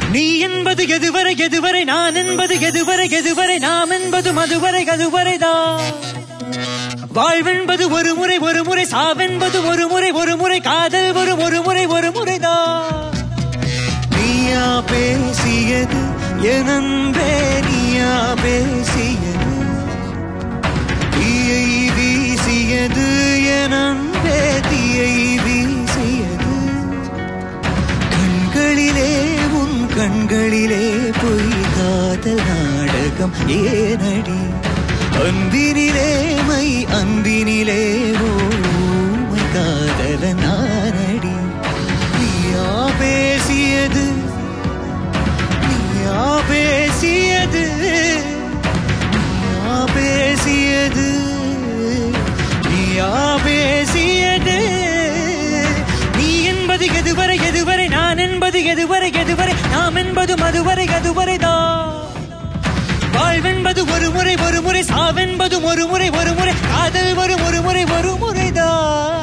நீ என்பது எதுவரை எதுவரை நான் என்பது எதுவரை எதுவரை நாம் என்பது மதுவரை அதுவரைதான் வாழ்வென்பது ஒரு முறை ஒரு முறை சாவென்பது ஒரு முறை ஒரு முறை காதல் ஒரு ஒரு முறை ஒரு முறைதான் நீயா பேசியது எனன்பே நீயா பேசியது தீயை வீசியது எனன்பே தீயை வீசியது கண்களிலே உன் கண்களிலே பொய் காதல் நாடகம் ஏனடி அன்பினிலே மை அன்பினிலே ஓமை காதல நானடி நீயா பேசியது நீயா பேசியது நீயா பேசியது நீயா பேசியது நீ என்பது எதுவரை எதுவரை நான் என்பது எதுவரை எதுவரை நாம் என்பது மதுவரை அதுவரைதான் வாழ்வென்பது ஒரு முறை ஒரு முறை சாவென்பது ஒரு முறை ஒரு முறை காதல் வரும் ஒரு முறை ஒரு முறைதான்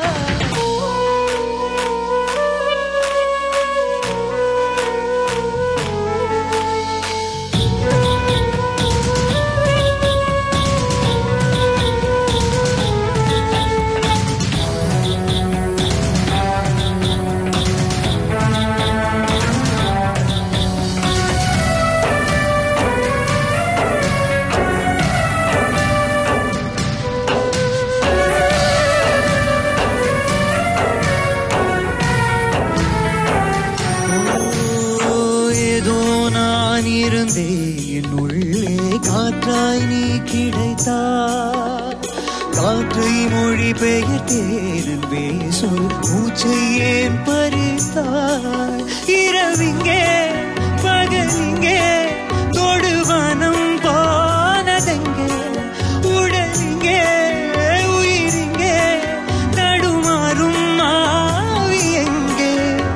ஓ, ஏதோ நான் இருந்தேன் என் உள்ளே காற்றாய் நீ கிடைத்தாய் காற்றை மொழி பெயர்த்தேன் பேசொல் மூச்சை ஏன் பறித்தாய் இரவிங்கே பகலிங்கே தொடுவானம் போனதெங்கே உடலிங்கே உயிரிங்கே தடுமாறும் ஆவி எங்கே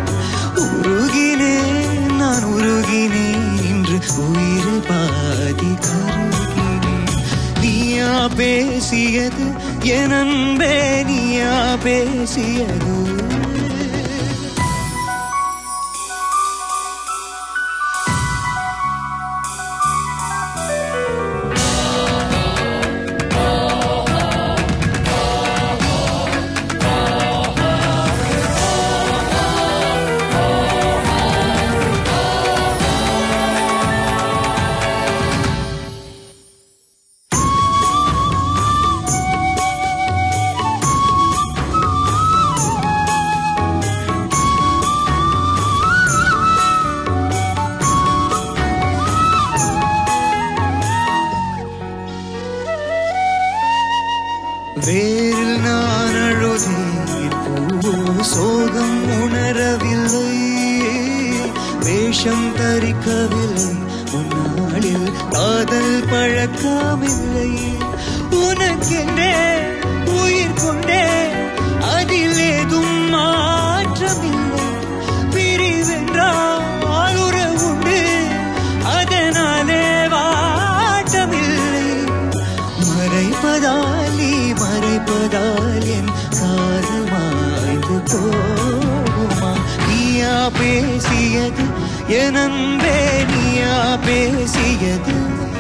உருகினேன் நான் உருகினேன் இன்று உயிர் பாதி கருகினேன் நீயா பேசியது என் அன்பே நீயா பேசியது வேரில் நான் அழுதேன் பூவோ சோகம் உணரவில்லை வேஷம் தரிக்கவில்லை முன்னாளில் காதல் பழக்கமில்லை உனக்கென்றே உயிர் கொண்டே அதில் ஏதும் மாற்றமில்லை பிரிவென்றால் உறவுண்டு அதனாலே வாட்டமில்லை மறைப்பதால் நீ மறைப்பதால் என் காதல் மாய்ந்து போகுமா நீயா பேசியது என் அன்பே நீயா பேசியது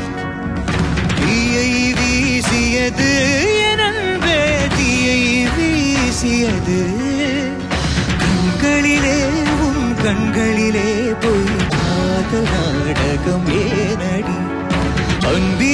தீயை வீசியது என் அன்பே தீயை வீசியது கண்களிலே உன் கண்களிலே போய் காதல் நாடகம் ஏனடி அன்பி